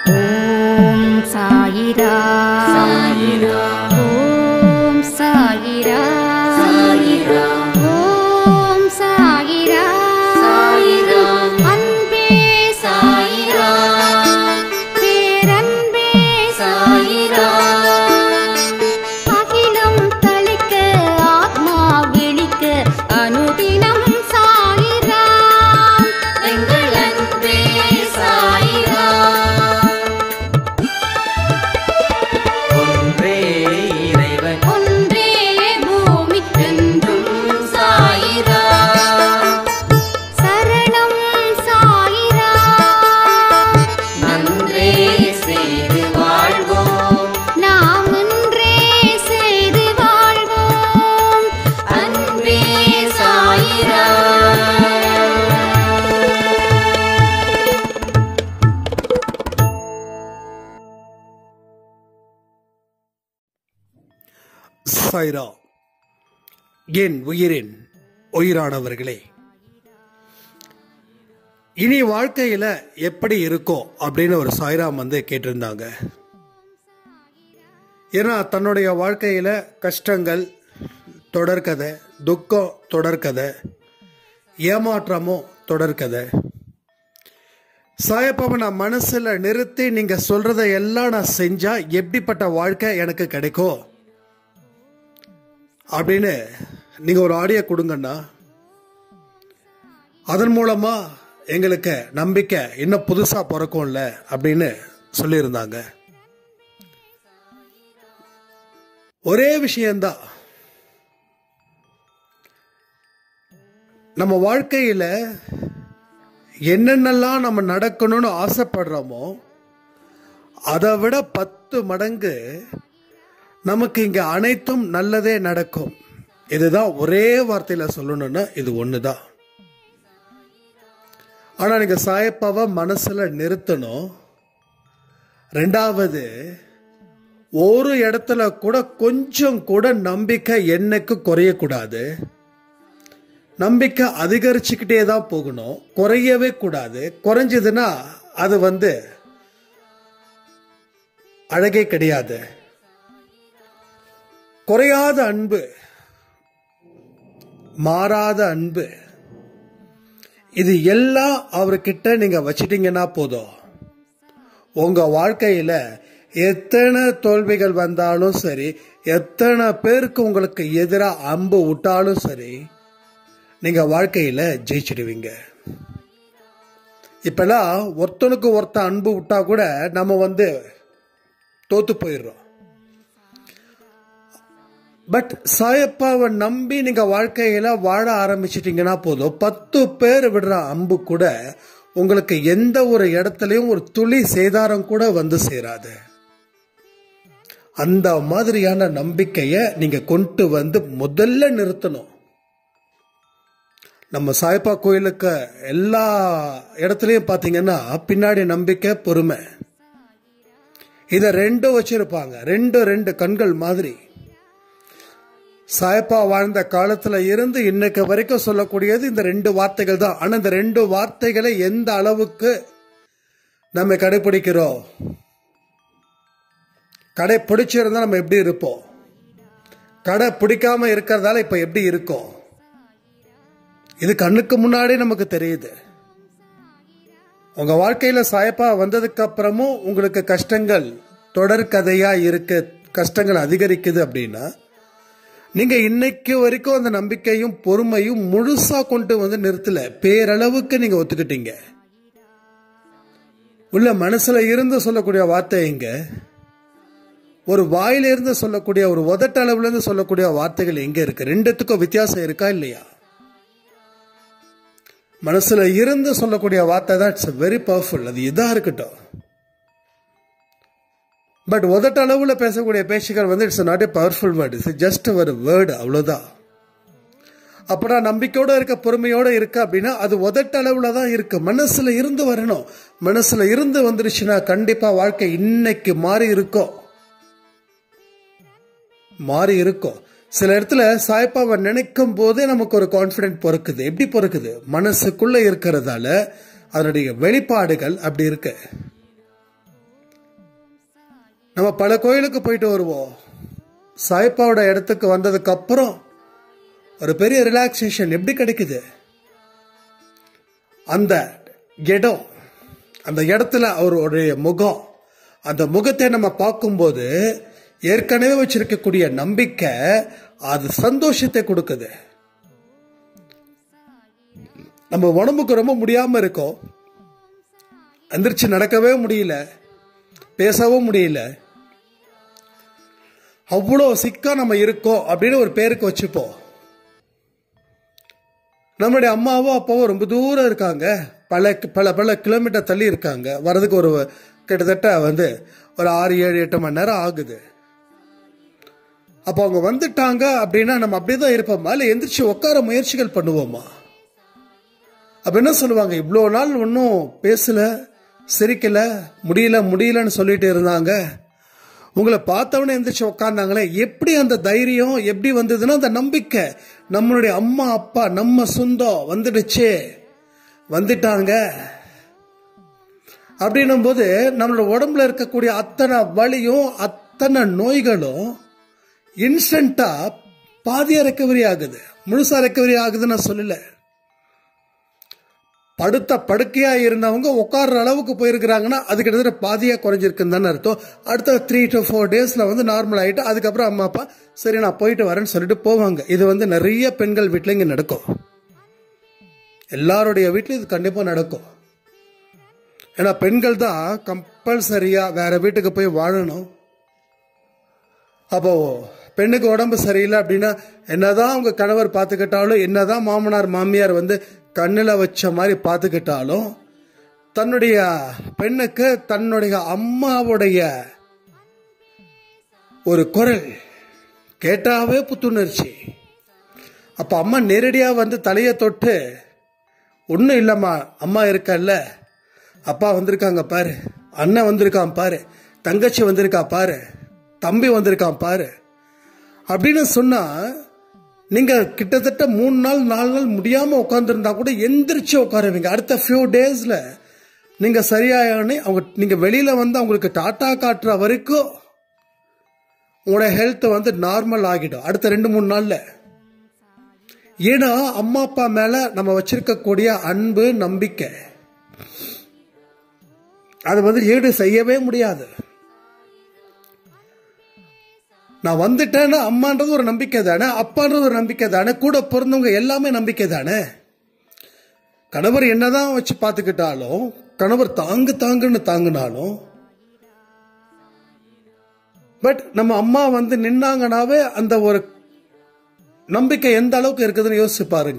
ஓம் சாயிரா சாயிரா ஓம் சாயிரா சாயிரா ஓம் சாயிரா சாயிரா அன்பே சாயிரா பேரன்பே சாயிரா அகிலம் தளிக்க ஆத்மா விழிக்க அனுதினம் சாயிரா எங்கள் அன்பே சாயிரா ஒன்றே இறைவன் ஒன்றே பூமிக்கென்றும் என்றும் சாயிரா சரணம் சாயிரா நன்றே செய்து வாழ்வோம் நாம் ஒன்றே செய்து வாழ்வோம் அன்பே சாயிரா சாய்ரா என் உயிரின் உயிரானவர்களே இனி வாழ்க்கையில எப்படி இருக்கும் அப்படின்னு ஒரு சாய்ராம் வந்து கேட்டிருந்தாங்க ஏன்னா தன்னுடைய வாழ்க்கையில கஷ்டங்கள் தொடர்கதை துக்கம் தொடர்கதை ஏமாற்றமும் தொடர்கதை சாயப்பாவை நான் மனசுல நிறுத்தி நீங்க சொல்றதை எல்லாம் நான் செஞ்சா எப்படிப்பட்ட வாழ்க்கை எனக்கு கிடைக்கும் அப்படின்னு நீங்க ஒரு ஆடியோ கொடுங்கண்ணா அதன் மூலமா எங்களுக்கு நம்பிக்கை இன்னும் புதுசா பிறக்கும்ல அப்படின்னு சொல்லியிருந்தாங்க ஒரே விஷயம்தான் நம்ம வாழ்க்கையில என்னென்னலாம் நம்ம நடக்கணும்னு ஆசைப்படுறோமோ அதை விட பத்து மடங்கு நமக்கு இங்க அனைத்தும் நல்லதே நடக்கும் இதுதான் ஒரே வார்த்தையில சொல்லணும்னா இது ஒண்ணுதான் ஆனா நீங்க சாயப்பாவை மனசுல நிறுத்தணும் ரெண்டாவது ஒரு இடத்துல கூட கொஞ்சம் கூட நம்பிக்கை என்னைக்கு குறையக்கூடாது நம்பிக்கை அதிகரிச்சுக்கிட்டே தான் போகணும் குறையவே கூடாது குறைஞ்சதுன்னா அது வந்து அழகே கிடையாது குறையாத அன்பு மாறாத அன்பு இது எல்லாம் அவர்கிட்ட நீங்க வச்சிட்டீங்கன்னா போதும் உங்க வாழ்க்கையில எத்தனை தோல்விகள் வந்தாலும் சரி எத்தனை பேருக்கு உங்களுக்கு எதிராக அம்பு விட்டாலும் சரி நீங்க வாழ்க்கையில ஜெயிச்சிடுவீங்க இப்பெல்லாம் ஒருத்தனுக்கு ஒருத்தன் அன்பு விட்டா கூட நம்ம வந்து தோத்து போயிடுறோம் பட் சாயப்பாவை நம்பி நீங்க வாழ்க்கையில வாழ ஆரம்பிச்சிட்டீங்கன்னா போதும் பத்து பேர் விடுற அம்பு கூட உங்களுக்கு எந்த ஒரு இடத்துலயும் ஒரு துளி சேதாரம் கூட வந்து சேராது அந்த மாதிரியான நம்பிக்கைய நீங்க கொண்டு வந்து முதல்ல நிறுத்தணும் நம்ம சாய்பா கோயிலுக்கு எல்லா இடத்துலயும் பாத்தீங்கன்னா பின்னாடி நம்பிக்கை பொறுமை இத ரெண்டும் வச்சிருப்பாங்க ரெண்டு ரெண்டு கண்கள் மாதிரி சாயப்பா வாழ்ந்த காலத்துல இருந்து இன்னைக்கு வரைக்கும் சொல்லக்கூடியது இந்த ரெண்டு வார்த்தைகள் தான் ஆனா இந்த ரெண்டு வார்த்தைகளை எந்த அளவுக்கு நம்ம கடைபிடிக்கிறோம் கடை பிடிச்சிருந்தா நம்ம எப்படி இருப்போம் கடை பிடிக்காம இருக்கிறதால இப்ப எப்படி இருக்கோம் இது கண்ணுக்கு முன்னாடி நமக்கு தெரியுது உங்க வாழ்க்கையில சாயப்பா வந்ததுக்கு அப்புறமும் உங்களுக்கு கஷ்டங்கள் தொடர்கதையா இருக்கு கஷ்டங்கள் அதிகரிக்குது அப்படின்னா நீங்க இன்னைக்கு வரைக்கும் அந்த நம்பிக்கையும் பொறுமையும் முழுசா கொண்டு வந்து நிறுத்தல பேரளவுக்கு நீங்க ஒத்துக்கிட்டீங்க உள்ள மனசுல இருந்து சொல்லக்கூடிய வார்த்தை எங்க ஒரு வாயில இருந்து சொல்லக்கூடிய ஒரு உதட்ட அளவுல இருந்து சொல்லக்கூடிய வார்த்தைகள் எங்க இருக்கு ரெண்டுத்துக்கும் வித்தியாசம் இருக்கா இல்லையா மனசுல இருந்து சொல்லக்கூடிய வார்த்தை தான் இட்ஸ் வெரி பவர்ஃபுல் அது இதா இருக்கட்டும் பட் உதட்ட அளவுல பேசக்கூடிய பேச்சுகள் வந்து it's not a powerful word it's just ஒரு வேர்டு அவ்வளவுதான் அப்படா நம்பிக்கையோட இருக்க பொறுமையோட இருக்க அப்படின்னா அது உதட்ட அளவுல தான் இருக்கு மனசுல இருந்து வரணும் மனசுல இருந்து வந்துருச்சுன்னா கண்டிப்பா வாழ்க்கை இன்னைக்கு மாறி இருக்கும் மாறி இருக்கும் சில இடத்துல சாய்ப்பாவை நினைக்கும் போதே நமக்கு ஒரு கான்பிடென்ட் பொறுக்குது எப்படி பொறுக்குது மனசுக்குள்ள இருக்கிறதால அதனுடைய வெளிப்பாடுகள் அப்படி இருக்கு நம்ம பல கோயிலுக்கு போயிட்டு வருவோம் சாய்ப்பாவோட இடத்துக்கு வந்ததுக்கு அப்புறம் ஒரு பெரிய ரிலாக்ஸேஷன் எப்படி கிடைக்குது அந்த இடம் அந்த இடத்துல அவருடைய முகம் அந்த முகத்தை நம்ம பார்க்கும்போது ஏற்கனவே வச்சிருக்கக்கூடிய நம்பிக்கை அது சந்தோஷத்தை கொடுக்குது நம்ம உடம்புக்கு ரொம்ப முடியாம இருக்கோம் எந்திரிச்சு நடக்கவே முடியல பேசவும் முடியல அவ்வளோ சிக்கா நம்ம இருக்கோம் அப்படின்னு ஒரு பேருக்கு வச்சுப்போம் நம்மளுடைய அம்மாவோ அப்பாவோ ரொம்ப தூரம் இருக்காங்க பல பல பல கிலோமீட்டர் தள்ளி இருக்காங்க வர்றதுக்கு ஒரு கிட்டத்தட்ட வந்து ஒரு ஆறு ஏழு எட்டு மணி நேரம் ஆகுது அப்போ அவங்க வந்துட்டாங்க அப்படின்னா நம்ம அப்படியே தான் இருப்போமா இல்லை எந்திரிச்சு உட்கார முயற்சிகள் பண்ணுவோமா அப்ப என்ன சொல்லுவாங்க இவ்வளோ நாள் ஒன்றும் பேசல சிரிக்கல முடியல முடியலன்னு சொல்லிட்டு இருந்தாங்க உங்களை பார்த்தவொடனே எந்திரிச்சு உக்காந்தாங்களே எப்படி அந்த தைரியம் எப்படி வந்ததுன்னா அந்த நம்பிக்கை நம்மளுடைய அம்மா அப்பா நம்ம சொந்தம் வந்துடுச்சு வந்துட்டாங்க அப்படின்னும் போது நம்மளோட உடம்புல இருக்கக்கூடிய அத்தனை வலியும் அத்தனை நோய்களும் இன்ஸ்டண்டா பாதியா ரெக்கவரி ஆகுது முழுசா ரெக்கவரி ஆகுதுன்னு நான் சொல்லல படுத்த படுக்கையா இருந்தவங்க உட்கார்ற அளவுக்கு போயிருக்கிறாங்கன்னா அது கிட்டத்தட்ட பாதியா குறைஞ்சிருக்குன்னு தானே அர்த்தம் அடுத்த த்ரீ டு ஃபோர் டேஸ்ல வந்து நார்மல் ஆயிட்டு அதுக்கப்புறம் அம்மா அப்பா சரி நான் போயிட்டு வரேன்னு சொல்லிட்டு போவாங்க இது வந்து நிறைய பெண்கள் வீட்டில் இங்க நடக்கும் எல்லாருடைய வீட்லயும் இது கண்டிப்பா நடக்கும் ஏன்னா பெண்கள் தான் கம்பல்சரியா வேற வீட்டுக்கு போய் வாழணும் அப்போ பெண்ணுக்கு உடம்பு சரியில்லை அப்படின்னா என்னதான் அவங்க கணவர் பார்த்துக்கிட்டாலும் என்னதான் மாமனார் மாமியார் வந்து கண்ணில் வச்ச மாதிரி பார்த்துக்கிட்டாலும் தன்னுடைய பெண்ணுக்கு தன்னுடைய அம்மாவுடைய ஒரு குரல் கேட்டாவே புத்துணர்ச்சி அப்ப அம்மா நேரடியா வந்து தலையை தொட்டு ஒன்றும் இல்லைம்மா அம்மா இருக்கல்ல அப்பா வந்திருக்காங்க பாரு அண்ணன் வந்திருக்கான் பாரு தங்கச்சி வந்திருக்கா பாரு தம்பி வந்திருக்கான் பாரு அப்படின்னு சொன்னா நீங்க கிட்டத்தட்ட மூணு நாள் நாலு நாள் முடியாம உட்காந்துருந்தா கூட எந்திரிச்சு உட்காருவீங்க அடுத்த ஃபியூ டேஸ்ல நீங்க சரியாயனே அவங்க நீங்க வெளியில வந்து அவங்களுக்கு டாட்டா காட்டுற வரைக்கும் உங்களோட ஹெல்த் வந்து நார்மல் ஆகிடும் அடுத்த ரெண்டு மூணு நாள்ல ஏன்னா அம்மா அப்பா மேல நம்ம வச்சிருக்கக்கூடிய அன்பு நம்பிக்கை அது வந்து ஈடு செய்யவே முடியாது நான் வந்துட்டேன்னா அம்மான்றது ஒரு நம்பிக்கை தானே அப்பான்றது ஒரு நம்பிக்கை தானே கூட பிறந்தவங்க எல்லாமே நம்பிக்கை தானே கணவர் என்னதான் வச்சு பார்த்துக்கிட்டாலும் கணவர் தாங்கு தாங்குன்னு தாங்குனாலும் பட் நம்ம அம்மா வந்து நின்னாங்கனாவே அந்த ஒரு நம்பிக்கை எந்த அளவுக்கு இருக்குதுன்னு யோசிச்சு பாருங்க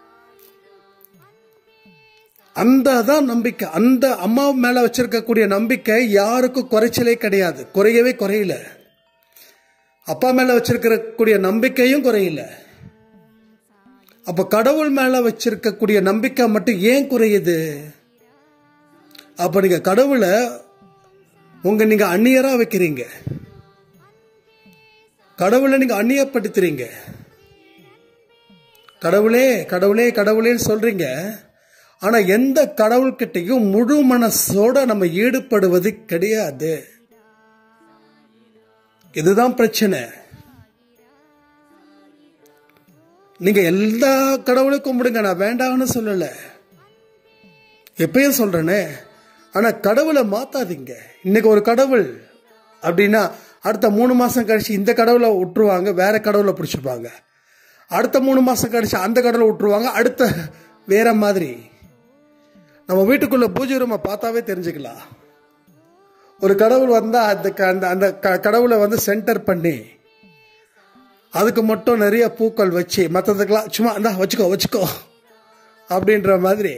அந்த தான் நம்பிக்கை அந்த அம்மா மேல வச்சிருக்கக்கூடிய நம்பிக்கை யாருக்கும் குறைச்சலே கிடையாது குறையவே குறையல அப்பா மேல வச்சிருக்கக்கூடிய நம்பிக்கையும் குறையல அப்ப கடவுள் மேல வச்சிருக்கக்கூடிய நம்பிக்கை மட்டும் ஏன் குறையுது அப்ப நீங்க கடவுளை உங்க நீங்க அந்நியரா வைக்கிறீங்க கடவுளை நீங்க அந்நியப்படுத்துறீங்க கடவுளே கடவுளே கடவுளேன்னு சொல்றீங்க ஆனா எந்த கடவுள்கிட்டையும் முழு மனசோட நம்ம ஈடுபடுவது கிடையாது இதுதான் பிரச்சனை நீங்க எல்லா கடவுளையும் கும்பிடுங்க நான் வேண்டாம்னு சொல்லல எப்பயும் சொல்றேனே ஆனா கடவுளை மாத்தாதீங்க இன்னைக்கு ஒரு கடவுள் அப்படின்னா அடுத்த மூணு மாசம் கழிச்சு இந்த கடவுளை விட்டுருவாங்க வேற கடவுளை பிடிச்சிப்பாங்க அடுத்த மூணு மாசம் கழிச்சு அந்த கடவுளை விட்டுருவாங்க அடுத்த வேற மாதிரி நம்ம வீட்டுக்குள்ள பூஜை ரூமை பார்த்தாவே தெரிஞ்சுக்கலாம் ஒரு கடவுள் வந்தா அந்த க- அந்த அந்த க- கடவுளை வந்து சென்டர் பண்ணி அதுக்கு மட்டும் நிறைய பூக்கள் வச்சு மற்றதுக்கெல்லாம் சும்மா இந்தா வச்சுக்கோ வச்சுக்கோ அப்படின்ற மாதிரி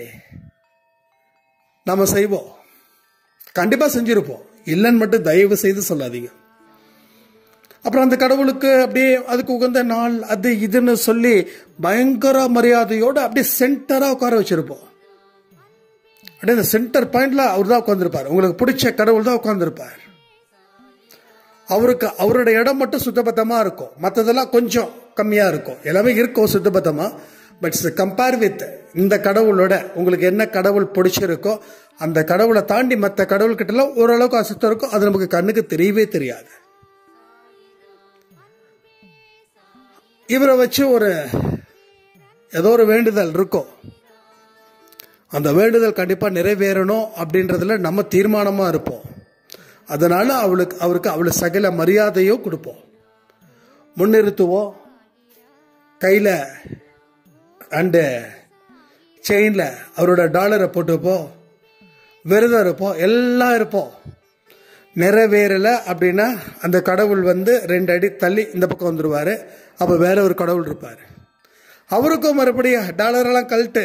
நம்ம செய்வோம் கண்டிப்பா செஞ்சிருப்போம் இல்லைன்னு மட்டும் தயவு செய்து சொல்லாதீங்க அப்புறம் அந்த கடவுளுக்கு அப்படியே அதுக்கு உகந்த நாள் அது இதுன்னு சொல்லி பயங்கர மரியாதையோட அப்படியே சென்டரா உட்கார வச்சிருப்போம் அப்படியே இந்த சென்டர் பாயிண்ட்ல அவர் தான் உட்காந்துருப்பார் உங்களுக்கு பிடிச்ச கடவுள் தான் உட்காந்துருப்பார் அவருக்கு அவரோட இடம் மட்டும் சுத்தபத்தமா இருக்கும் மற்றதெல்லாம் கொஞ்சம் கம்மியா இருக்கும் எல்லாமே இருக்கும் சுத்தபத்தமா பட் கம்பேர் வித் இந்த கடவுளோட உங்களுக்கு என்ன கடவுள் பிடிச்சிருக்கோ அந்த கடவுளை தாண்டி மற்ற கடவுள்கிட்டலாம் ஓரளவுக்கு அசுத்தம் இருக்கும் அது நமக்கு கண்ணுக்கு தெரியவே தெரியாது இவரை வச்சு ஒரு ஏதோ ஒரு வேண்டுதல் இருக்கும் அந்த வேண்டுதல் கண்டிப்பாக நிறைவேறணும் அப்படின்றதுல நம்ம தீர்மானமாக இருப்போம் அதனால அவளுக்கு அவருக்கு அவளை சகல மரியாதையோ கொடுப்போம் முன்னிறுத்துவோம் கையில் அண்டு செயினில் அவரோட டாலரை போட்டுப்போம் விரதம் இருப்போம் எல்லாம் இருப்போம் நிறைவேறலை அப்படின்னா அந்த கடவுள் வந்து ரெண்டு அடி தள்ளி இந்த பக்கம் வந்துடுவார் அப்போ வேற ஒரு கடவுள் இருப்பார் அவருக்கும் மறுபடியும் டாலரெல்லாம் கழட்டு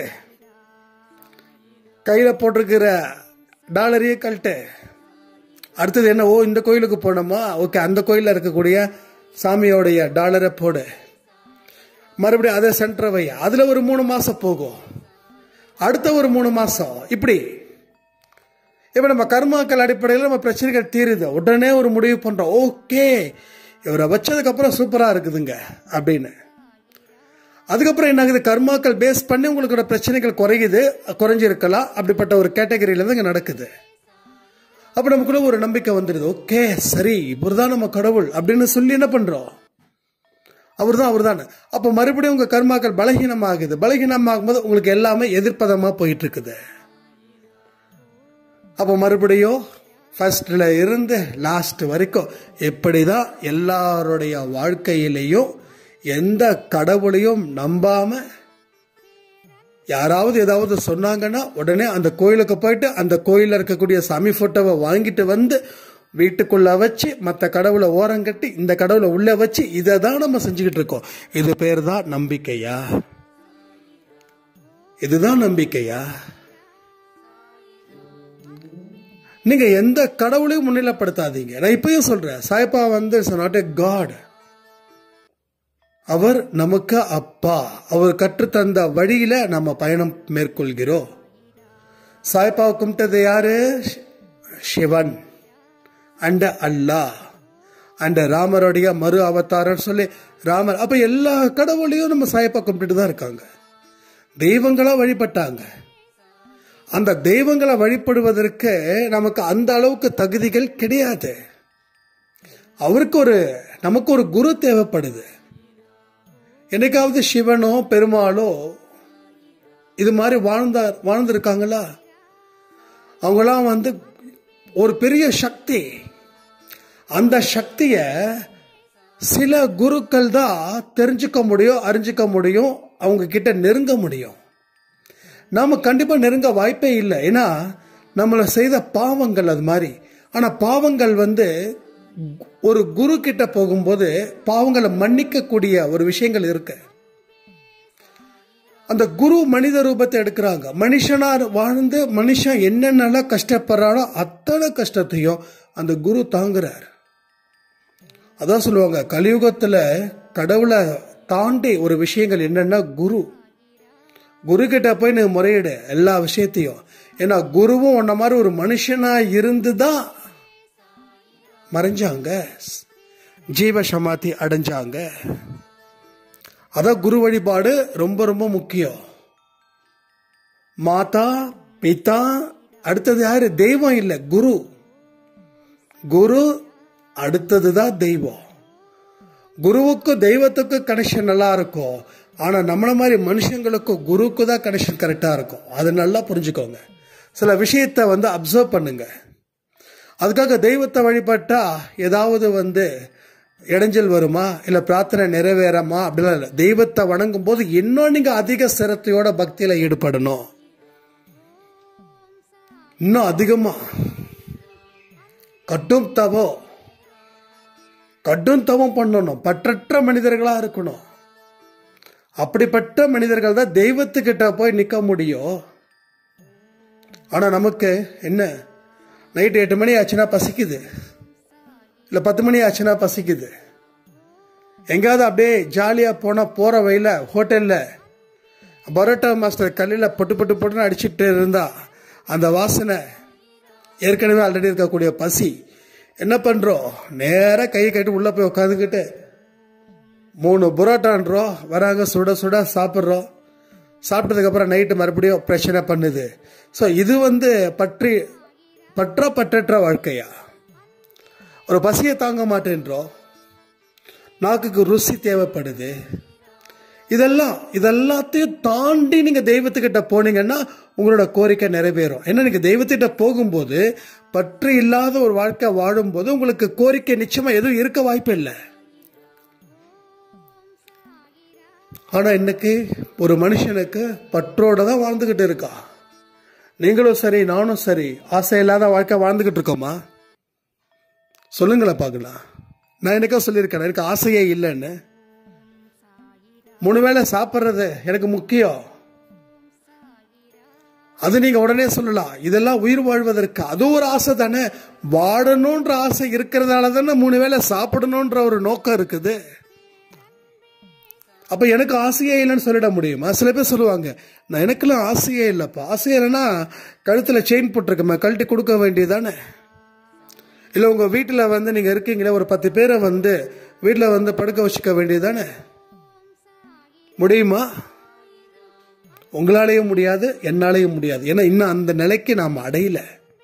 கையில் போட்டிருக்கிற டாலரையே கழட்டு அடுத்தது என்ன ஓ இந்த கோயிலுக்கு போனோமா ஓகே அந்த கோயிலில் இருக்கக்கூடிய சாமியோடைய டாலரை போடு மறுபடியும் அதை சென்டர் வை அதில் ஒரு மூணு மாதம் போகும் அடுத்த ஒரு மூணு மாதம் இப்படி இப்போ நம்ம கர்மாக்கள் அடிப்படையில் நம்ம பிரச்சனைகள் தீருது உடனே ஒரு முடிவு பண்ணுறோம் ஓகே இவரை வச்சதுக்கப்புறம் சூப்பராக இருக்குதுங்க அப்படின்னு அதுக்கப்புறம் என்ன ஆகுது கர்மாக்கள் பேஸ் பண்ணி உங்களோட பிரச்சனைகள் குறையுது குறைஞ்சிருக்கலாம் அப்படிப்பட்ட ஒரு கேட்டகரியில தான் இங்கே நடக்குது அப்போ நமக்குள்ள ஒரு நம்பிக்கை வந்துடுது ஓகே சரி இவர் தான் நம்ம கடவுள் அப்படின்னு சொல்லி என்ன பண்ணுறோம் அவர் தான் அவர் தான் அப்போ மறுபடியும் உங்கள் கர்மாக்கள் பலகீனமாகுது பலகீனமாகும் போது உங்களுக்கு எல்லாமே எதிர்ப்பதமாக போயிட்டு இருக்குது அப்போ மறுபடியும் ஃபர்ஸ்ட்ல இருந்து லாஸ்ட் வரைக்கும் எப்படி தான் எல்லாருடைய வாழ்க்கையிலையும் எந்த கடவுளையும் நம்பாம யாராவது ஏதாவது சொன்னாங்கன்னா உடனே அந்த கோயிலுக்கு போயிட்டு அந்த கோயிலில் இருக்கக்கூடிய சாமி போட்டோவை வாங்கிட்டு வந்து வீட்டுக்குள்ள வச்சு மற்ற கடவுளை ஓரங்கட்டி இந்த கடவுளை உள்ள வச்சு இதை தான் நம்ம செஞ்சுக்கிட்டு இருக்கோம் இது பேர் தான் நம்பிக்கையா இதுதான் நம்பிக்கையா நீங்க எந்த கடவுளையும் முன்னிலைப்படுத்தாதீங்க நான் இப்பயும் சொல்றேன் சாய்பா வந்து இட்ஸ் நாட் எ காட் அவர் நமக்கு அப்பா அவர் கற்றுத்தந்த வழியில நம்ம பயணம் மேற்கொள்கிறோம் சாய்பா கும்பிட்டது யாரு சிவன் அண்ட் அல்லாஹ் அண்ட் ராமருடைய மறு அவதாரம் சொல்லி ராமர் அப்ப எல்லா கடவுளையும் நம்ம சாய்பா கும்பிட்டுட்டு தான் இருக்காங்க தெய்வங்களா வழிபட்டாங்க அந்த தெய்வங்களை வழிபடுவதற்கு நமக்கு அந்த அளவுக்கு தகுதிகள் கிடையாது அவருக்கு ஒரு நமக்கு ஒரு குரு தேவைப்படுது என்னைக்காவது சிவனோ பெருமாளோ இது மாதிரி வாழ்ந்தார் வாழ்ந்திருக்காங்களா அவங்களாம் வந்து ஒரு பெரிய சக்தி அந்த சக்திய சில குருக்கள் தான் தெரிஞ்சுக்க முடியும் அறிஞ்சுக்க முடியும் அவங்க கிட்ட நெருங்க முடியும் நாம கண்டிப்பா நெருங்க வாய்ப்பே இல்லை ஏன்னா நம்மளை செய்த பாவங்கள் அது மாதிரி ஆனா பாவங்கள் வந்து ஒரு குரு கிட்ட போகும்போது பாவங்களை மன்னிக்கக்கூடிய ஒரு விஷயங்கள் இருக்கு அந்த குரு மனித ரூபத்தை எடுக்கிறாங்க மனுஷனா வாழ்ந்து மனுஷன் என்னென்னலாம் கஷ்டப்படுறானோ அத்தனை கஷ்டத்தையும் அந்த குரு தாங்குறார் அதான் சொல்லுவாங்க கலியுகத்துல கடவுளை தாண்டி ஒரு விஷயங்கள் என்னன்னா குரு குரு கிட்ட போய் நீ முறையிடு எல்லா விஷயத்தையும் ஏன்னா குருவும் உன்ன மாதிரி ஒரு மனுஷனா இருந்து தான் மறைஞ்சாங்க ஜீவ சமாதி அடைஞ்சாங்க அதான் குரு வழிபாடு ரொம்ப ரொம்ப முக்கியம் மாதா பிதா அடுத்தது யாரு தெய்வம் இல்லை குரு குரு அடுத்ததுதான் தெய்வம் குருவுக்கும் தெய்வத்துக்கும் கனெக்ஷன் நல்லா இருக்கும் ஆனா நம்மள மாதிரி மனுஷங்களுக்கு குருக்கு தான் கனெக்ஷன் கரெக்டா இருக்கும் அது நல்லா புரிஞ்சுக்கோங்க சில விஷயத்த வந்து அப்சர்வ் பண்ணுங்க அதுக்காக தெய்வத்தை வழிபட்டா ஏதாவது வந்து இடைஞ்சல் வருமா இல்ல பிரார்த்தனை நிறைவேறமா அப்படிலாம் இல்லை தெய்வத்தை வணங்கும் போது இன்னும் நீங்க அதிக சிரத்தையோட பக்தியில ஈடுபடணும் இன்னும் அதிகமா கட்டும் தவம் கடும் தவம் பண்ணணும் பற்றற்ற மனிதர்களா இருக்கணும் அப்படிப்பட்ட மனிதர்கள் தான் தெய்வத்துக்கிட்ட போய் நிக்க முடியும் ஆனா நமக்கு என்ன நைட்டு எட்டு மணி ஆச்சுன்னா பசிக்குது இல்லை பத்து மணி ஆச்சுன்னா பசிக்குது எங்கேயாவது அப்படியே ஜாலியாக போனால் போகிற வழியில் ஹோட்டலில் பரோட்டா மாஸ்டர் கல்லில் பொட்டு பொட்டு பொட்டுன்னு அடிச்சுட்டு இருந்தா அந்த வாசனை ஏற்கனவே ஆல்ரெடி இருக்கக்கூடிய பசி என்ன பண்ணுறோம் நேராக கையை கட்டி உள்ளே போய் உட்காந்துக்கிட்டு மூணு புரோட்டான்றோம் வராங்க சுட சுட சாப்பிட்றோம் சாப்பிட்டதுக்கப்புறம் நைட்டு மறுபடியும் பிரச்சனை பண்ணுது ஸோ இது வந்து பற்றி பற்ற பற்றற்ற வாழ்க்கையா ஒரு பசியை தாங்க மாட்டேன்றோம் நாக்குக்கு ருசி தேவைப்படுது இதெல்லாம் இதெல்லாத்தையும் தாண்டி நீங்க தெய்வத்துக்கிட்ட போனீங்கன்னா உங்களோட கோரிக்கை நிறைவேறும் ஏன்னா நீங்க தெய்வத்திட்ட போகும்போது பற்று இல்லாத ஒரு வாழ்க்கை வாழும்போது உங்களுக்கு கோரிக்கை நிச்சயமா எதுவும் இருக்க வாய்ப்பு இல்லை ஆனா இன்னைக்கு ஒரு மனுஷனுக்கு பற்றோட தான் வாழ்ந்துகிட்டு இருக்கா நீங்களும் சரி நானும் சரி ஆசை இல்லாத வாழ்க்கை வாழ்ந்துகிட்டு இருக்கோமா சொல்லுங்களேன் பார்க்கலாம் நான் எனக்கோ சொல்லியிருக்கேன் எனக்கு ஆசையே இல்லைன்னு மூணு வேளை சாப்பிட்றது எனக்கு முக்கியம் அது நீங்க உடனே சொல்லலாம் இதெல்லாம் உயிர் வாழ்வதற்கு அது ஒரு ஆசை தானே வாழணுன்ற ஆசை இருக்கிறதால தானே மூணு வேளை சாப்பிடணுன்ற ஒரு நோக்கம் இருக்குது அப்ப எனக்கு ஆசையே இல்லைன்னு சொல்லிட முடியுமா சில பேர் சொல்லுவாங்க நான் எனக்கெல்லாம் ஆசையே இல்லைப்பா ஆசையே இல்லைன்னா கழுத்துல செயின் போட்டிருக்கமே கழட்டி கொடுக்க வேண்டியதானே இல்லை உங்க வீட்டில் வந்து நீங்க இருக்கீங்களே ஒரு பத்து பேரை வந்து வீட்டில் வந்து படுக்க வச்சுக்க வேண்டியதானே முடியுமா உங்களாலேயும் முடியாது என்னாலேயும் முடியாது ஏன்னா இன்னும் அந்த நிலைக்கு நாம் அடையல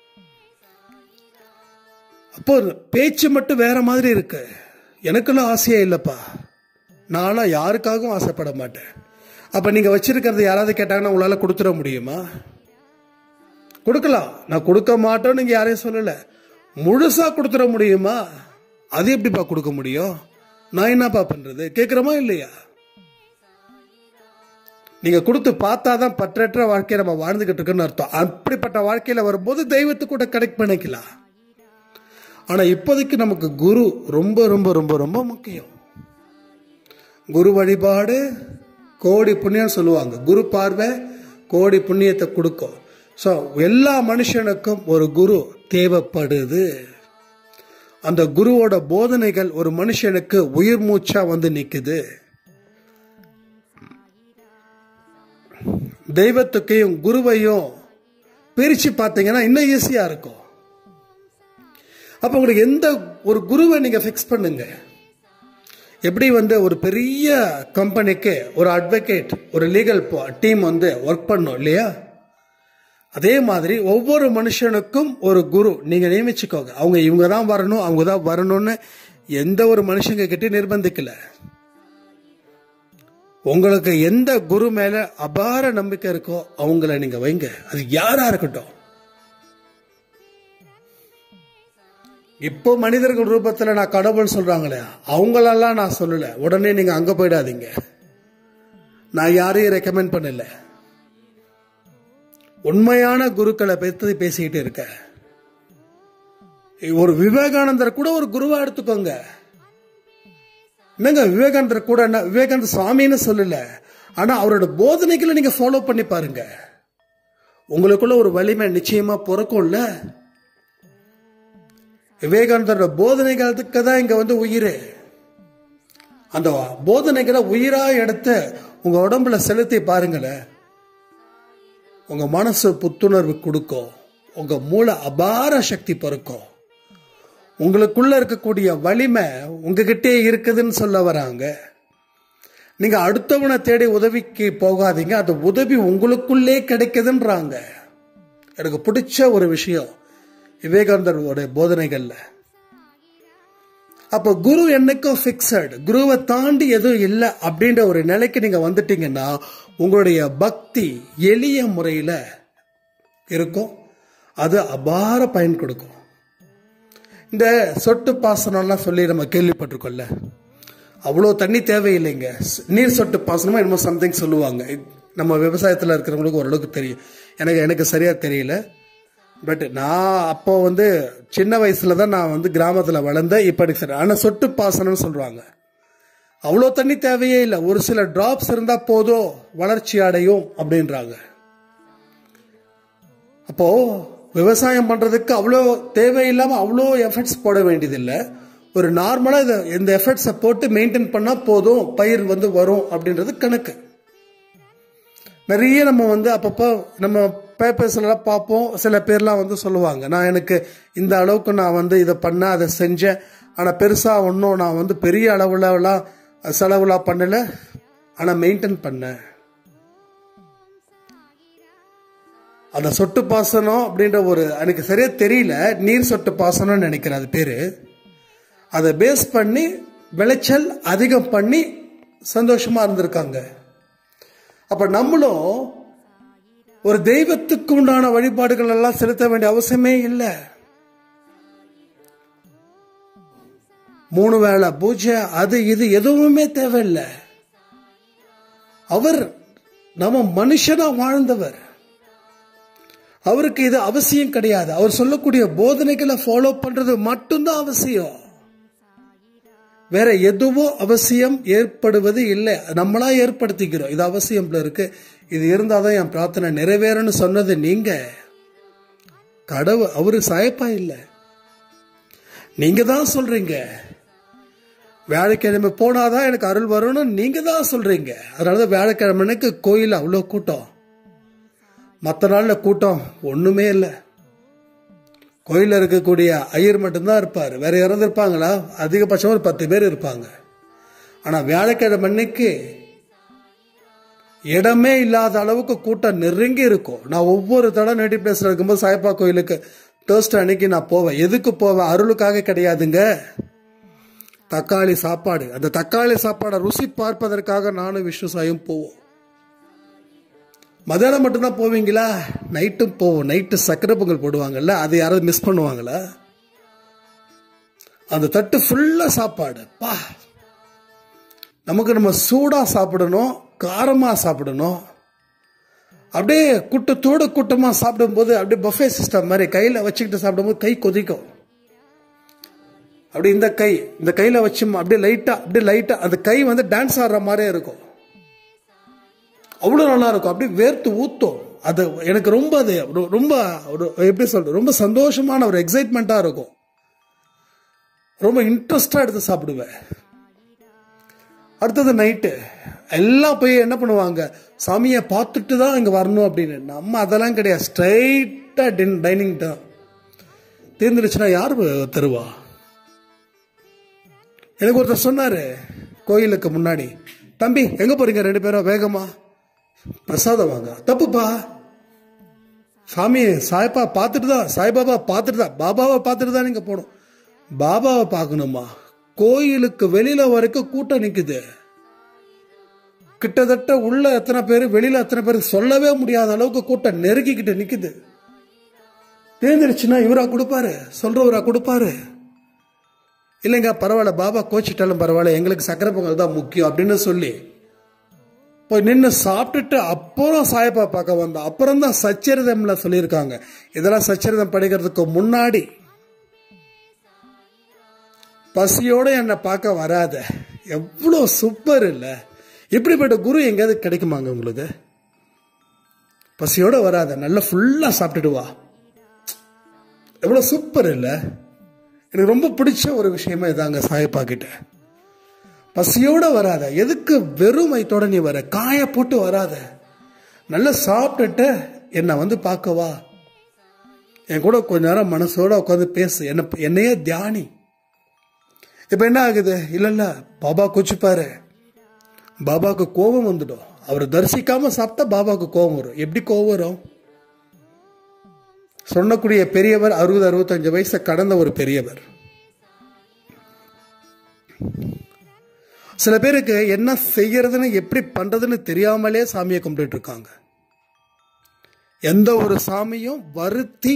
அப்போ பேச்சு மட்டும் வேற மாதிரி இருக்கு எனக்குலாம் ஆசையே இல்லைப்பா நானும் யாருக்காகவும் ஆசைப்பட மாட்டேன் அப்ப நீங்க வச்சிருக்கிறது யாராவது கேட்டாங்கன்னா உங்களால கொடுத்துட முடியுமா கொடுக்கலாம் நான் கொடுக்க மாட்டோம்னு நீங்க யாரையும் சொல்லல முழுசா கொடுத்துட முடியுமா அது எப்படிப்பா கொடுக்க முடியும் நான் என்னப்பா பண்றது கேட்கிறோமா இல்லையா நீங்க கொடுத்து பார்த்தாதான் பற்றற்ற வாழ்க்கையை நம்ம வாழ்ந்துகிட்டு இருக்குன்னு அர்த்தம் அப்படிப்பட்ட வாழ்க்கையில வரும்போது தெய்வத்தை கூட கனெக்ட் பண்ணிக்கலாம் ஆனா இப்போதைக்கு நமக்கு குரு ரொம்ப ரொம்ப ரொம்ப ரொம்ப முக்கியம் குரு வழிபாடு கோடி புண்ணியம் சொல்லுவாங்க குரு பார்வை கோடி புண்ணியத்தை கொடுக்கும் ஸோ எல்லா மனுஷனுக்கும் ஒரு குரு தேவைப்படுது அந்த குருவோட போதனைகள் ஒரு மனுஷனுக்கு உயிர் மூச்சா வந்து நிக்குது தெய்வத்துக்கையும் குருவையும் பிரிச்சு பார்த்தீங்கன்னா இன்னும் ஈஸியா இருக்கும் அப்ப உங்களுக்கு எந்த ஒரு குருவை நீங்க ஃபிக்ஸ் பண்ணுங்க எப்படி வந்து ஒரு பெரிய கம்பெனிக்கு ஒரு அட்வொகேட் ஒரு லீகல் டீம் வந்து ஒர்க் பண்ணும் இல்லையா அதே மாதிரி ஒவ்வொரு மனுஷனுக்கும் ஒரு குரு நீங்க நியமிச்சுக்கோங்க அவங்க இவங்க தான் வரணும் அவங்க தான் வரணும்னு எந்த ஒரு மனுஷங்க கிட்ட நிர்பந்திக்கல உங்களுக்கு எந்த குரு மேல அபார நம்பிக்கை இருக்கோ அவங்கள நீங்க வைங்க அது யாரா இருக்கட்டும் இப்போ மனிதர்கள் ரூபத்துல நான் கடவுள் சொல்றாங்களே அவங்களெல்லாம் நான் சொல்லல உடனே நீங்க அங்க போயிடாதீங்க நான் யாரையும் ரெக்கமெண்ட் பண்ணல உண்மையான குருக்களை பத்தி பேசிக்கிட்டு இருக்க ஒரு விவேகானந்தர் கூட ஒரு குருவா எடுத்துக்கோங்க என்னங்க விவேகானந்தர் கூட என்ன விவேகானந்த சுவாமின்னு சொல்லல ஆனா அவரோட போதனைகளை நீங்க ஃபாலோ பண்ணி பாருங்க உங்களுக்குள்ள ஒரு வலிமை நிச்சயமா பிறக்கும்ல விவேகானந்தரோட போதனைகளுக்கு தான் இங்க வந்து உயிர் அந்த போதனைகளை உயிரா எடுத்து உங்க உடம்புல செலுத்தி பாருங்களேன் உங்க மனசு புத்துணர்வு கொடுக்கும் உங்க மூளை அபார சக்தி பிறக்கும் உங்களுக்குள்ள இருக்கக்கூடிய வலிமை உங்ககிட்டே இருக்குதுன்னு சொல்ல வராங்க நீங்க அடுத்தவனை தேடி உதவிக்கு போகாதீங்க அந்த உதவி உங்களுக்குள்ளே கிடைக்குதுன்றாங்க எனக்கு பிடிச்ச ஒரு விஷயம் விவேகானந்தரோட போதனைகள்ல அப்ப குரு என்னைக்கும் பிக்சட் குருவை தாண்டி எதுவும் இல்லை அப்படின்ற ஒரு நிலைக்கு நீங்க வந்துட்டீங்கன்னா உங்களுடைய பக்தி எளிய முறையில இருக்கும் அது அபார பயன் கொடுக்கும் இந்த சொட்டு பாசனம்லாம் சொல்லி நம்ம கேள்விப்பட்டிருக்கோம்ல அவ்வளோ தண்ணி தேவையில்லைங்க நீர் சொட்டு பாசனமா என்னமோ சம்திங் சொல்லுவாங்க நம்ம விவசாயத்தில் இருக்கிறவங்களுக்கு ஓரளவுக்கு தெரியும் எனக்கு எனக்கு சரியா தெரியல பட் நான் அப்போ வந்து சின்ன வயசுல தான் நான் வந்து கிராமத்தில் வளர்ந்தேன் இப்போ எனக்கு சரி ஆனால் சொட்டு பாசனம்னு சொல்றாங்க அவ்வளோ தண்ணி தேவையே இல்லை ஒரு சில டிராப்ஸ் இருந்தா போதும் வளர்ச்சி அடையும் அப்படின்றாங்க அப்போ விவசாயம் பண்றதுக்கு அவ்வளோ தேவையில்லாம அவ்வளோ எஃபர்ட்ஸ் போட வேண்டியதில்லை ஒரு நார்மலா இதை இந்த எஃபர்ட்ஸை போட்டு மெயின்டைன் பண்ணா போதும் பயிர் வந்து வரும் அப்படின்றது கணக்கு நிறைய நம்ம வந்து அப்பப்போ நம்ம பேப்பர்ஸ்லாம் பார்ப்போம் சில பேர்லாம் வந்து சொல்லுவாங்க நான் எனக்கு இந்த அளவுக்கு நான் வந்து இதை பண்ணேன் அதை செஞ்சேன் ஆனால் பெருசாக ஒன்றும் நான் வந்து பெரிய அளவுலலாம் செலவுலாம் பண்ணலை ஆனால் மெயின்டைன் பண்ணேன் அந்த சொட்டு பாசனம் அப்படின்ற ஒரு எனக்கு சரியா தெரியல நீர் சொட்டு பாசனம்னு நினைக்கிறேன் அது பேரு அதை பேஸ் பண்ணி விளைச்சல் அதிகம் பண்ணி சந்தோஷமா இருந்திருக்காங்க அப்ப நம்மளும் ஒரு தெய்வத்துக்கு உண்டான வழிபாடுகள் எல்லாம் செலுத்த வேண்டிய அவசியமே இல்லை மூணு வேளை பூஜை அது இது எதுவுமே தேவையில்லை அவர் நம்ம மனுஷனா வாழ்ந்தவர் அவருக்கு இது அவசியம் கிடையாது அவர் சொல்லக்கூடிய போதனைகளை ஃபாலோ பண்றது மட்டும்தான் அவசியம் வேற எதுவும் அவசியம் ஏற்படுவது இல்லை நம்மளா ஏற்படுத்திக்கிறோம் இது அவசியம் இருக்கு இது இருந்தாதான் என் பிரார்த்தனை நிறைவேறன்னு சொன்னது நீங்க கடவுள் அவரு சாயப்பா இல்லை நீங்க தான் சொல்றீங்க வியாழக்கிழமை போனாதான் எனக்கு அருள் வரும்னு நீங்க தான் சொல்றீங்க அதனாலதான் வியாழக்கிழமைக்கு கோயில் அவ்வளோ கூட்டம் மற்ற நாள்ல கூட்டம் ஒண்ணுமே இல்லை கோயிலில் இருக்கக்கூடிய ஐயர் மட்டும்தான் இருப்பார் வேற யாராவது இருப்பாங்களா அதிகபட்சம் ஒரு பத்து பேர் இருப்பாங்க ஆனா வியாழக்கிழமை அன்னைக்கு இடமே இல்லாத அளவுக்கு கூட்டம் நெருங்கி இருக்கும் நான் ஒவ்வொரு தடவை நேட்டி பிளேஸ்ல இருக்கும்போது சாய்பா கோயிலுக்கு தேர்ஸ்டே அன்னைக்கு நான் போவேன் எதுக்கு போவேன் அருளுக்காக கிடையாதுங்க தக்காளி சாப்பாடு அந்த தக்காளி சாப்பாடை ருசி பார்ப்பதற்காக நானும் விஷ்ணு சாயும் போவோம் மதியானம் மட்டும்தான் போவீங்களா நைட்டும் போவோம் நைட்டு சக்கரை பொங்கல் போடுவாங்கல்ல அதை யாராவது மிஸ் பண்ணுவாங்களா அந்த தட்டு ஃபுல்லா சாப்பாடு பா நமக்கு நம்ம சூடா சாப்பிடணும் காரமா சாப்பிடணும் அப்படியே கூட்டத்தோட கூட்டமா சாப்பிடும்போது அப்படியே பஃபே சிஸ்டம் மாதிரி கையில வச்சுக்கிட்டு சாப்பிடும்போது கை கொதிக்கும் அப்படி இந்த கை இந்த கையில வச்சு அப்படியே லைட்டா அப்படியே லைட்டா அந்த கை வந்து டான்ஸ் ஆடுற மாதிரியே இருக்கும் அவ்வளோ நல்லா இருக்கும் அப்படியே வேர்த்து ஊத்தும் அது எனக்கு ரொம்ப அது ஒரு- ரொம்ப ஒரு எப்படி சொல்றது ரொம்ப சந்தோஷமான ஒரு எக்ஸைட்மெண்ட்டா இருக்கும் ரொம்ப இன்ட்ரெஸ்டா எடுத்து சாப்பிடுவேன் அடுத்தது நைட்டு எல்லாம் போய் என்ன பண்ணுவாங்க சாமியை பார்த்துட்டு தான் இங்கே வரணும் அப்படின்னு நம்ம அதெல்லாம் கிடையாது ஸ்ட்ரைட்டாக டின் டைனிங் தான் தீர்ந்துருச்சுன்னா யார் தருவா எனக்கு ஒருத்தர் சொன்னாரு கோயிலுக்கு முன்னாடி தம்பி எங்க போறீங்க ரெண்டு பேரும் வேகமா பிரசாதம் வாங்க தப்புப்பா சாமி சாய்பா பார்த்துட்டு தான் சாய்பாபா பார்த்துட்டு தான் பாபாவை பார்த்துட்டு தான் நீங்க போகணும் பாபாவை பார்க்கணுமா கோயிலுக்கு வெளியில வரைக்கும் கூட்டம் நிக்குது கிட்டத்தட்ட உள்ள எத்தனை பேர் வெளியில எத்தனை பேர் சொல்லவே முடியாத அளவுக்கு கூட்டம் நெருக்கிக்கிட்டு நிக்குது தேர்ந்தெடுச்சுன்னா இவரா கொடுப்பாரு சொல்றவரா கொடுப்பாரு இல்லைங்க பரவாயில்ல பாபா கோச்சிட்டாலும் பரவாயில்ல எங்களுக்கு சக்கரை பொங்கல் தான் முக்கியம் அப்படின்னு சொல்லி போய் நின்று சாப்பிட்டுட்டு அப்புறம் சாயப்பா பார்க்க வந்தோம் அப்புறம் தான் சச்சரிதம்ல சொல்லியிருக்காங்க இதெல்லாம் சச்சரிதம் படிக்கிறதுக்கு முன்னாடி பசியோட என்னை பார்க்க வராத எவ்வளோ சூப்பர் இல்லை இப்படிப்பட்ட குரு எங்கேயாவது கிடைக்குமாங்க உங்களுக்கு பசியோட வராத நல்லா ஃபுல்லாக சாப்பிட்டுட்டு வா எவ்வளோ சூப்பர் இல்லை எனக்கு ரொம்ப பிடிச்ச ஒரு விஷயமா இதாங்க சாயப்பா கிட்ட பசியோட வராத எதுக்கு வெறும் வயித்தோட நீ வர காய போட்டு வராத நல்லா சாப்பிட்டுட்டு என்னை வந்து பார்க்கவா என் கூட கொஞ்ச நேரம் மனசோட உட்காந்து பேசு என்ன என்னையே தியானி இப்ப என்ன ஆகுது இல்ல இல்ல பாபா கோச்சுப்பாரு பாபாவுக்கு கோபம் வந்துடும் அவர் தரிசிக்காம சாப்பிட்டா பாபாவுக்கு கோபம் வரும் எப்படி கோபம் வரும் சொன்னக்கூடிய பெரியவர் அறுபது அறுபத்தஞ்சு வயசை கடந்த ஒரு பெரியவர் சில பேருக்கு என்ன செய்யறதுன்னு எப்படி பண்றதுன்னு தெரியாமலே சாமியை கும்பிட்டு இருக்காங்க எந்த ஒரு சாமியும் வருத்தி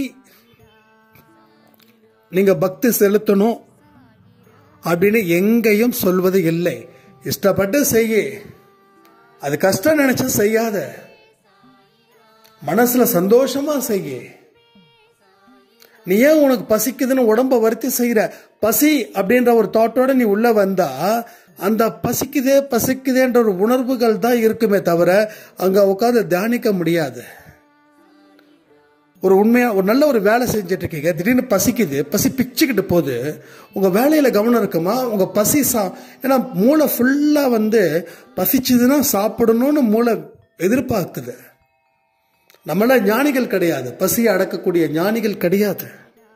நீங்க பக்தி செலுத்தணும் அப்படின்னு எங்கேயும் சொல்வது இல்லை இஷ்டப்பட்டு செய்ய அது கஷ்டம் நினைச்சு செய்யாத மனசுல சந்தோஷமா செய்ய நீ ஏன் உனக்கு பசிக்குதுன்னு உடம்ப வருத்தி செய்யற பசி அப்படின்ற ஒரு தாட்டோட நீ உள்ள வந்தா அந்த பசிக்குதே பசிக்குதேன்ற ஒரு உணர்வுகள் தான் இருக்குமே தவிர அங்க உட்காந்து தியானிக்க முடியாது ஒரு உண்மையா ஒரு நல்ல ஒரு வேலை செஞ்சுட்டு இருக்கீங்க திடீர்னு பசிக்குது பசி பிச்சுக்கிட்டு போகுது உங்க வேலையில கவனம் இருக்குமா உங்க பசி சா ஏன்னா மூளை ஃபுல்லா வந்து பசிச்சுதுன்னா சாப்பிடணும்னு மூளை எதிர்பார்க்குது நம்மள ஞானிகள் கிடையாது பசியை அடக்கக்கூடிய ஞானிகள் கிடையாது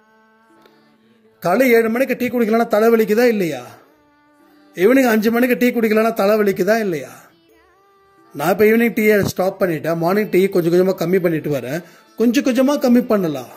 காலை ஏழு மணிக்கு டீ குடிக்கலன்னா தலைவலிக்குதா இல்லையா ஈவினிங் அஞ்சு மணிக்கு டீ குடிக்கலன்னா தலைவலிக்குதா இல்லையா நான் இப்போ ஈவினிங் டீயை ஸ்டாப் பண்ணிட்டேன் மார்னிங் டீ கொஞ்சம் கொஞ்சமாக கம்மி பண்ணிட்டு வரேன் கொஞ்சம் கொஞ்சமாக கம்மி பண்ணலாம்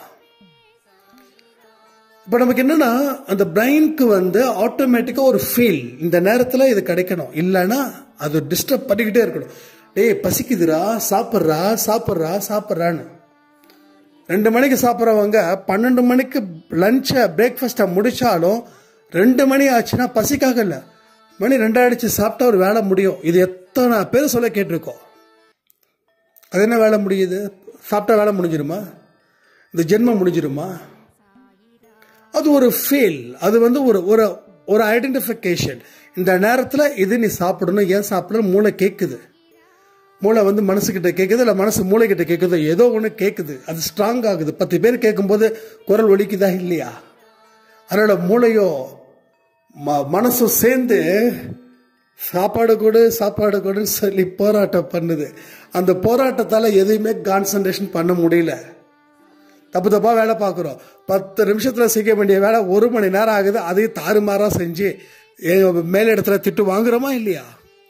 இப்போ நமக்கு என்னன்னா அந்த பிரெயினுக்கு வந்து ஆட்டோமேட்டிக்காக ஒரு ஃபீல் இந்த நேரத்தில் இது கிடைக்கணும் இல்லைன்னா அது டிஸ்டர்ப் பண்ணிக்கிட்டே இருக்கணும் டேய் பசிக்குதுடா சாப்பிட்றா சாப்பிட்றா சாப்பிட்றான்னு ரெண்டு மணிக்கு சாப்பிட்றவங்க பன்னெண்டு மணிக்கு லஞ்சை பிரேக்ஃபாஸ்ட்டை முடிச்சாலும் ரெண்டு மணி ஆச்சுன்னா பசிக்காகல மணி ரெண்டாயிடுச்சு சாப்பிட்டா ஒரு வேலை முடியும் இது எத்தனை பேர் சொல்ல கேட்டிருக்கோம் அது என்ன வேலை முடியுது சாப்பிட்டா வேலை முடிஞ்சிருமா இந்த ஜென்மம் முடிஞ்சிருமா அது ஒரு ஃபீல் அது வந்து ஒரு ஒரு ஒரு ஐடென்டிஃபிகேஷன் இந்த நேரத்தில் இது நீ சாப்பிடணும் ஏன் சாப்பிடணும் மூளை கேட்குது மூளை வந்து மனசுக்கிட்ட கேட்குது இல்லை மனசு மூளைக்கிட்ட கேட்குது ஏதோ ஒன்று கேட்குது அது ஸ்ட்ராங் ஆகுது பத்து பேர் கேட்கும்போது குரல் ஒலிக்குதா இல்லையா அதனோட மூளையோ ம மனசும் சேர்ந்து சாப்பாடு கொடு சாப்பாடு கொடுன்னு சொல்லி போராட்டம் பண்ணுது அந்த போராட்டத்தால் எதையுமே கான்சன்ட்ரேஷன் பண்ண முடியல தப்பு தப்பாக வேலை பார்க்குறோம் பத்து நிமிஷத்தில் செய்ய வேண்டிய வேலை ஒரு மணி நேரம் ஆகுது அதையும் தாறுமாறாக செஞ்சு மேலிடத்துல திட்டு வாங்குறோமா இல்லையா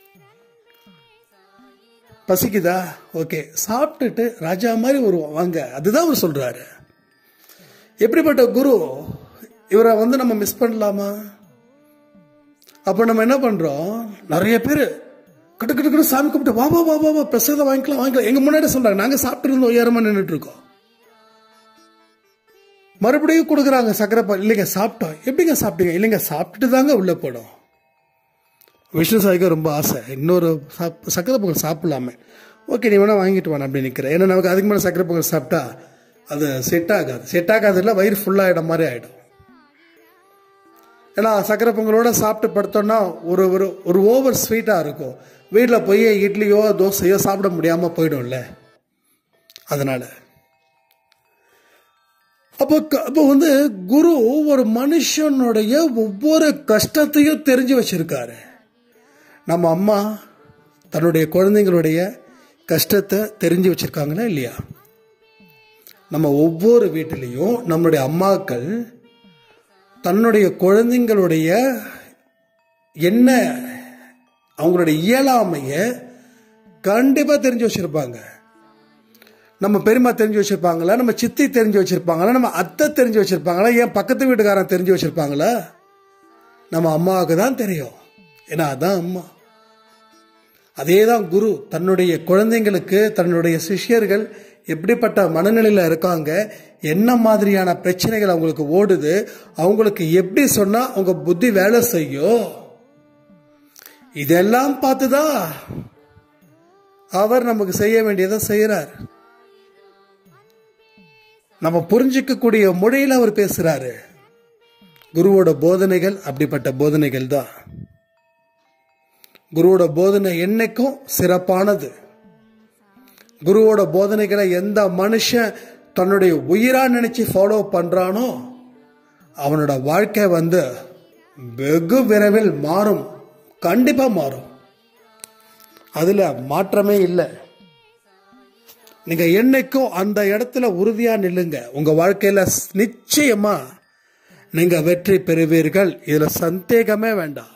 பசிக்குதா ஓகே சாப்பிட்டுட்டு ராஜா மாதிரி ஒரு வாங்க அதுதான் அவர் சொல்றாரு எப்படிப்பட்ட குரு இவரை வந்து நம்ம மிஸ் பண்ணலாமா அப்போ நம்ம என்ன பண்றோம் நிறைய பேர் கிட்ட கிட்ட கிட்ட சாமி கூப்பிட்டு வா வா வா வா வா பிரசாதம் வாங்கிக்கலாம் வாங்கிக்கலாம் எங்க முன்னாடி சொல்றாங்க நாங்க சாப்பிட்டு இருந்தோம் உயரமா நின்றுட்டு இருக்கோம் மறுபடியும் கொடுக்குறாங்க சக்கரை பால் இல்லைங்க சாப்பிட்டோம் எப்படிங்க சாப்பிட்டீங்க இல்லைங்க சாப்பிட்டுட்டு தாங்க உள்ளே போனோம் விஷ்ணு சாய்க்கு ரொம்ப ஆசை இன்னொரு சாப் சக்கரை பொங்கல் சாப்பிடலாமே ஓகே நீ வேணால் வாங்கிட்டு வாங்க அப்படி நிற்கிறேன் ஏன்னா நமக்கு அதுக்கு மேலே சக்கரை பொங்கல் சாப்பிட்டா அது செட் ஆகாது செட் ஆகாது இல்லை வயிறு ஃபுல்லாகிடும் மாதிரி ஆகிடும் ஏன்னா சக்கரை பொங்கலோட சாப்பிட்டு படுத்தோம்னா ஒரு ஒரு ஒரு ஓவர் ஸ்வீட்டாக இருக்கும் வீட்டில் போய் இட்லியோ தோசையோ சாப்பிட முடியாமல் போயிடும்ல அதனால் அப்போ க- அப்போ வந்து குரு ஒரு மனுஷனுடைய ஒவ்வொரு கஷ்டத்தையும் தெரிஞ்சு வச்சிருக்காரு நம்ம அம்மா தன்னுடைய குழந்தைங்களுடைய கஷ்டத்தை தெரிஞ்சு வச்சிருக்காங்களா இல்லையா நம்ம ஒவ்வொரு வீட்டிலையும் நம்மளுடைய அம்மாக்கள் தன்னுடைய குழந்தைங்களுடைய என்ன அவங்களுடைய இயலாமைய கண்டிப்பாக தெரிஞ்சு வச்சிருப்பாங்க நம்ம பெரியம்மா தெரிஞ்சு வச்சிருப்பாங்களா நம்ம சித்தி தெரிஞ்சு வச்சிருப்பாங்களா நம்ம அத்தை தெரிஞ்சு வச்சிருப்பாங்களா ஏன் பக்கத்து வீட்டுக்காரன் தெரிஞ்சு வச்சிருப்பாங்களா நம்ம அம்மாவுக்கு தான் தெரியும் ஏன்னா அதான் அம்மா அதே தான் குரு தன்னுடைய குழந்தைங்களுக்கு தன்னுடைய சிஷ்யர்கள் எப்படிப்பட்ட மனநிலையில் இருக்காங்க என்ன மாதிரியான பிரச்சனைகள் அவங்களுக்கு ஓடுது அவங்களுக்கு எப்படி சொன்னா அவங்க புத்தி வேலை செய்யும் இதெல்லாம் பார்த்துதான் அவர் நமக்கு செய்ய வேண்டியதை செய்யறார் நம்ம புரிஞ்சிக்கக்கூடிய மொழியில் அவர் பேசுறாரு குருவோட போதனைகள் அப்படிப்பட்ட போதனைகள் தான் குருவோட போதனை என்னைக்கும் சிறப்பானது குருவோட போதனைகளை எந்த மனுஷன் தன்னுடைய உயிரா நினைச்சு ஃபாலோ பண்றானோ அவனோட வாழ்க்கை வந்து வெகு விரைவில் மாறும் கண்டிப்பா மாறும் அதுல மாற்றமே இல்லை நீங்க என்னைக்கும் அந்த இடத்துல உறுதியா நில்லுங்க உங்க வாழ்க்கையில ஸ்- நிச்சயமா நீங்க வெற்றி பெறுவீர்கள் இதுல சந்தேகமே வேண்டாம்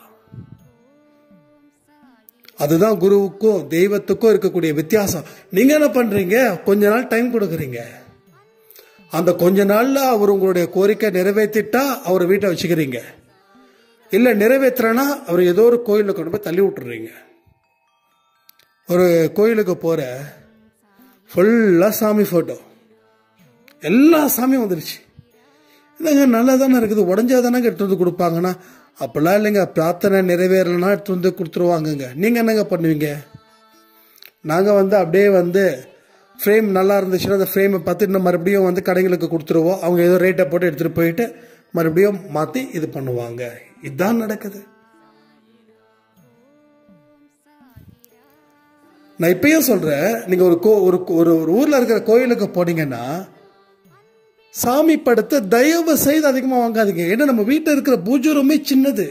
அதுதான் குருவுக்கும் தெய்வத்துக்கும் இருக்கக்கூடிய வித்தியாசம் நீங்க என்ன பண்றீங்க கொஞ்ச நாள் டைம் கொடுக்குறீங்க அந்த கொஞ்ச நாள்ல அவர் உங்களுடைய கோரிக்கை நிறைவேற்றிட்டா அவர் வீட்டை வச்சுக்கிறீங்க இல்ல நிறைவேற்றுறனா அவர் ஏதோ ஒரு கோயிலில் கொண்டு போய் தள்ளி விட்டுறீங்க ஒரு கோயிலுக்கு போற ஃபுல்லாக சாமி ஃபோட்டோ எல்லா சாமியும் வந்துருச்சு இல்லைங்க நல்லா தானே இருக்குது உடஞ்சா தானே எடுத்து வந்து கொடுப்பாங்கன்னா அப்போல்லாம் இல்லைங்க பிரார்த்தனை நிறைவேறலைன்னா எடுத்து வந்து கொடுத்துருவாங்கங்க நீங்கள் என்னங்க பண்ணுவீங்க நாங்கள் வந்து அப்படியே வந்து ஃப்ரேம் நல்லா இருந்துச்சுன்னா அந்த ஃப்ரேமை பார்த்து இன்னும் மறுபடியும் வந்து கடைங்களுக்கு கொடுத்துருவோம் அவங்க ஏதோ ரேட்டை போட்டு எடுத்துகிட்டு போயிட்டு மறுபடியும் மாற்றி இது பண்ணுவாங்க இதுதான் நடக்குது நான் இப்பயும் சொல்றேன் நீங்க ஒரு கோ ஒரு ஒரு ஒரு ஊர்ல இருக்கிற கோயிலுக்கு போனீங்கன்னா சாமி படத்தை தயவு செய்து அதிகமா வாங்காதீங்க ஏன்னா நம்ம வீட்டில் இருக்கிற பூஜை ரூமே சின்னது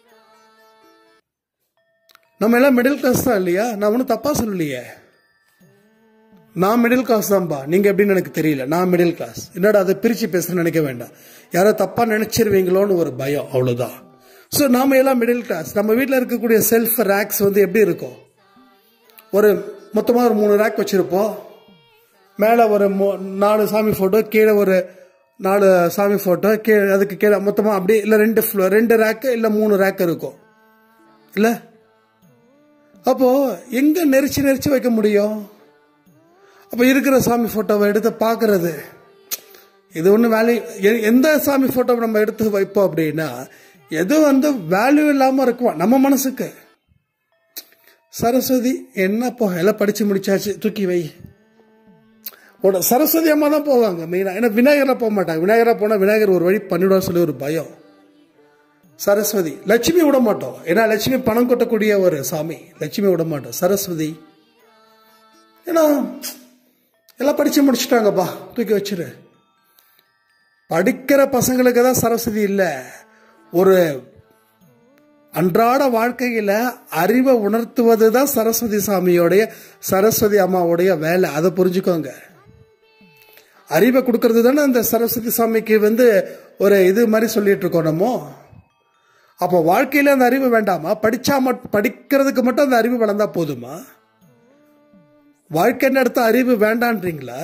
நம்ம எல்லாம் மிடில் கிளாஸ் தான் இல்லையா நான் ஒன்றும் தப்பா சொல்லலையே நான் மிடில் கிளாஸ் தான்பா நீங்க எப்படின்னு எனக்கு தெரியல நான் மிடில் கிளாஸ் என்னடா அதை பிரிச்சு பேசுறேன்னு நினைக்க வேண்டாம் யாரோ தப்பா நினைச்சிருவீங்களோன்னு ஒரு பயம் அவ்வளவுதான் ஸோ நாம எல்லாம் மிடில் கிளாஸ் நம்ம வீட்டில் இருக்கக்கூடிய செல்ஃப் ரேக்ஸ் வந்து எப்படி இருக்கும் ஒரு மொத்தமாக ஒரு மூணு ரேக் வச்சுருப்போம் மேலே ஒரு மூ- நாலு சாமி ஃபோட்டோ கீழே ஒரு நாலு சாமி ஃபோட்டோ கீழே அதுக்கு கீழே மொத்தமாக அப்படியே இல்லை ரெண்டு floor, ரெண்டு ரேக்கு இல்லை மூணு ரேக் இருக்கும் இல்லை அப்போ எங்க நெரிச்சு நெரிச்சு வைக்க முடியும் அப்போ இருக்கிற சாமி ஃபோட்டோவை எடுத்து பார்க்கறது இது ஒன்றும் வேல்யூ எ- எந்த சாமி ஃபோட்டோவை நம்ம எடுத்து வைப்போம் அப்படின்னா எது வந்து வேல்யூ இல்லாமல் இருக்கும் நம்ம மனசுக்கு சரஸ்வதி என்னப்போ எல்லாம் படிச்சு முடிச்சாச்சு தூக்கி வை உட சரஸ்வதி அம்மா தான் போவாங்க மெயினாக ஏன்னா விநாயகரை போக மாட்டாங்க விநாயகரை போனால் விநாயகர் ஒரு வழி பண்ணிவிடுவா சொல்லி ஒரு பயம் சரஸ்வதி லட்சுமி விட மாட்டோம் ஏன்னா லட்சுமி பணம் கொட்டக்கூடிய ஒரு சாமி லட்சுமி விட மாட்டோம் சரஸ்வதி ஏன்னா எல்லாம் படிச்சு முடிச்சுட்டாங்கப்பா தூக்கி வச்சிரு படிக்கிற பசங்களுக்கு தான் சரஸ்வதி இல்லை ஒரு அன்றாட வாழ்க்கையில அறிவை உணர்த்துவது தான் சரஸ்வதி சாமியோடைய சரஸ்வதி அம்மாவுடைய வேலை அதை புரிஞ்சுக்கோங்க அறிவை கொடுக்கறது தானே அந்த சரஸ்வதி சாமிக்கு வந்து ஒரு இது மாதிரி சொல்லிட்டு இருக்கோம் நம்ம அப்போ வாழ்க்கையில அந்த அறிவு வேண்டாமா படிச்சா மட் படிக்கிறதுக்கு மட்டும் அந்த அறிவு வளர்ந்தா போதுமா வாழ்க்கை நடத்த அறிவு வேண்டான்றீங்களா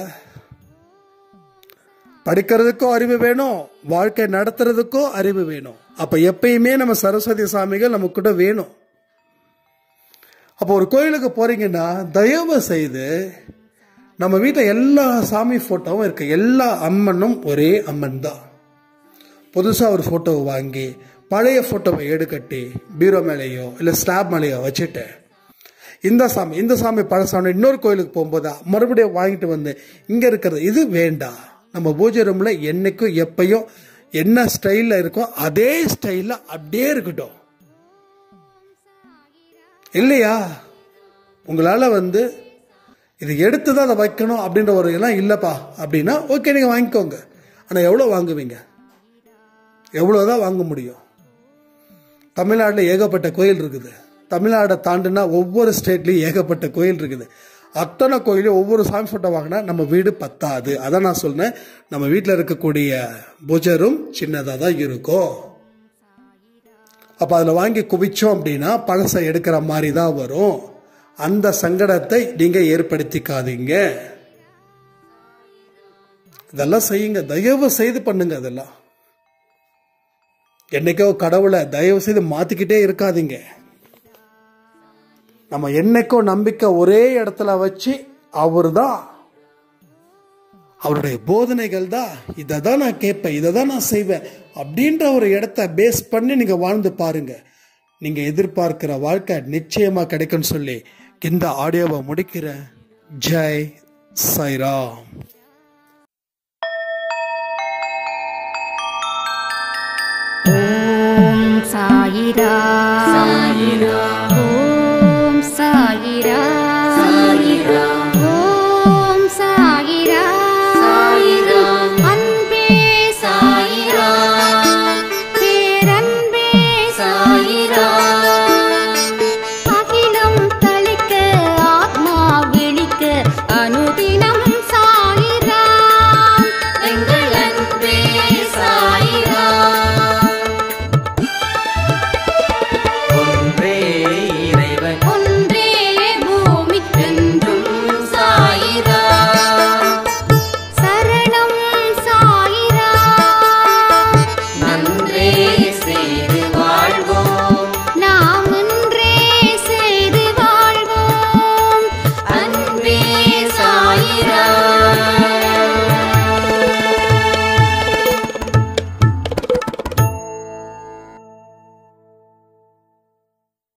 படிக்கிறதுக்கும் அறிவு வேணும் வாழ்க்கை நடத்துறதுக்கும் அறிவு வேணும் அப்ப எப்பயுமே நம்ம சரஸ்வதி சாமிகள் நம்ம கூட வேணும் அப்போ ஒரு கோயிலுக்கு போறீங்கன்னா தயவு செய்து நம்ம வீட்டில் எல்லா சாமி போட்டோவும் இருக்கு எல்லா அம்மனும் ஒரே அம்மன் தான் புதுசாக ஒரு ஃபோட்டோவை வாங்கி பழைய ஃபோட்டோவை எடுக்கட்டி பீரோ மேலேயோ இல்லை ஸ்லாப் மேலேயோ வச்சுட்டு இந்த சாமி இந்த சாமி பழசாமி இன்னொரு கோயிலுக்கு போகும்போது மறுபடியும் வாங்கிட்டு வந்து இங்கே இருக்கிறது இது வேண்டாம் நம்ம பூஜை ரூமில் என்னைக்கும் எப்பயும் என்ன ஸ்டைலில் இருக்கோ அதே ஸ்டைலில் அப்படியே இருக்கட்டும் இல்லையா உங்களால் வந்து இது எடுத்து தான் அதை வைக்கணும் அப்படின்ற ஒரு எல்லாம் இல்லைப்பா அப்படின்னா ஓகே நீங்கள் வாங்கிக்கோங்க ஆனால் எவ்வளோ வாங்குவீங்க எவ்வளோ தான் வாங்க முடியும் தமிழ்நாட்டில் ஏகப்பட்ட கோயில் இருக்குது தமிழ்நாடை தாண்டுனா ஒவ்வொரு ஸ்டேட்லேயும் ஏகப்பட்ட கோயில் இருக்குது அத்தனை கோயிலையும் ஒவ்வொரு சாமி ஃபோட்டோ வாங்கினா நம்ம வீடு பத்தாது அதான் நான் சொன்னேன் நம்ம வீட்டில் இருக்கக்கூடிய பூஜை ரூம் சின்னதாக தான் இருக்கும் அப்போ அதில் வாங்கி குவிச்சோம் அப்படின்னா பழசை எடுக்கிற மாதிரி தான் வரும் அந்த சங்கடத்தை நீங்கள் ஏற்படுத்திக்காதீங்க இதெல்லாம் செய்யுங்க தயவு செய்து பண்ணுங்க அதெல்லாம் என்னைக்கோ கடவுளை தயவு செய்து மாத்திக்கிட்டே இருக்காதீங்க நம்ம என்னைக்கோ நம்பிக்கை ஒரே இடத்துல வச்சு அவர் தான் அவருடைய போதனைகள் தான் இதை தான் நான் கேட்பேன் இதை தான் நான் செய்வேன் அப்படின்ற ஒரு இடத்த பேஸ் பண்ணி நீங்க வாழ்ந்து பாருங்க நீங்க எதிர்பார்க்கிற வாழ்க்கை நிச்சயமா கிடைக்கும்னு சொல்லி இந்த ஆடியோவை முடிக்கிறேன் ஜெய் சாய்ராம் ஓம் சாயிரா சாயிரா